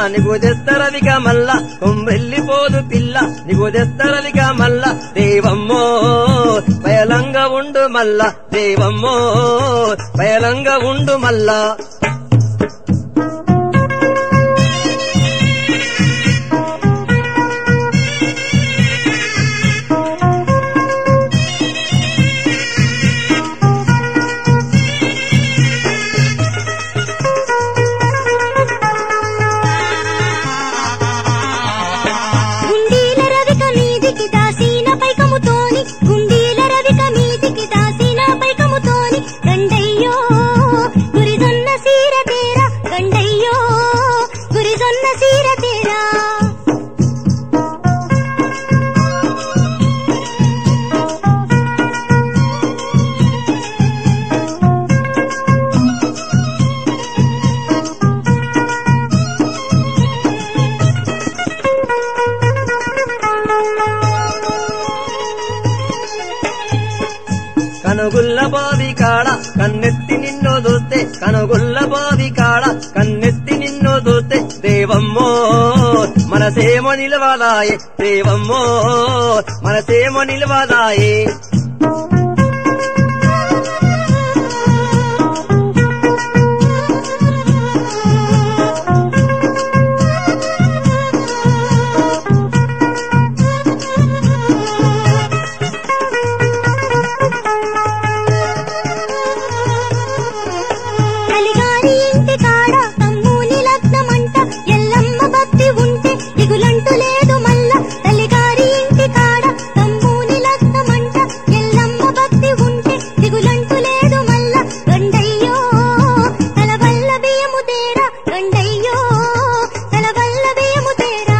నీకు తెస్తరవిక మల్ల కొమ్మెల్లిపోదు పిల్ల నీకు తెస్తరవిక మల్ల దేవమ్మో పయలంగా ఉండు మల్ల దేవమ్మో పయలంగా ఉండు మల్లా గుండీల రవిక మీదికి దాసిన పైకముతోని గుండీల రవిక మీదికి దాసిన పైకముతోని గండయ్యో గురిజొన్న సీర తేరా గండయ్యో గురిజొన్న సీర తేరా కనుగుల్ల బావి కాడ కన్నెత్తి నిన్ను దూస్తే కనుగుల్ల బావి కాడ కన్నెత్తి నిన్ను దూస్తే దేవమ్మో మనసేమో నిలవదాయే దేవమ్మో మనసేమో నిలవదాయే తలిగారి ఇంటి కాడ తమ్ముని లగ్నమంట ఎల్లమ్మ భక్తి ఉంటే దిగులంటూ లేదు మల్ల తలిగారి ఇంటి కాడ తమ్ముని లగ్నమంట ఎల్లమ్మ భక్తి ఉంటే దిగులంటూ లేదు మల్ల గండయ్యో తల వల్ల బియ్యము తేరా గండయ్యో తల వల్ల బియ్యము తేరా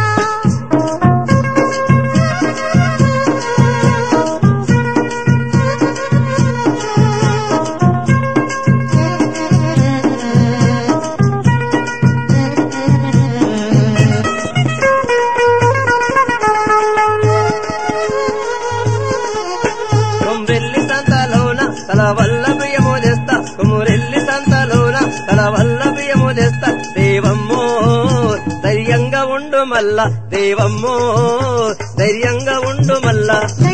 కొమ్రెల్లి సంతలోన తల వల్ల బియ్యము తెస్తా కొమ్రెల్లి సంతలోన తల వల్ల బియ్యము తెస్తా దేవమ్మో ధైర్యంగా ఉండు మల్ల దేవమ్మో ధైర్యంగా ఉండు మల్ల గండయ్యో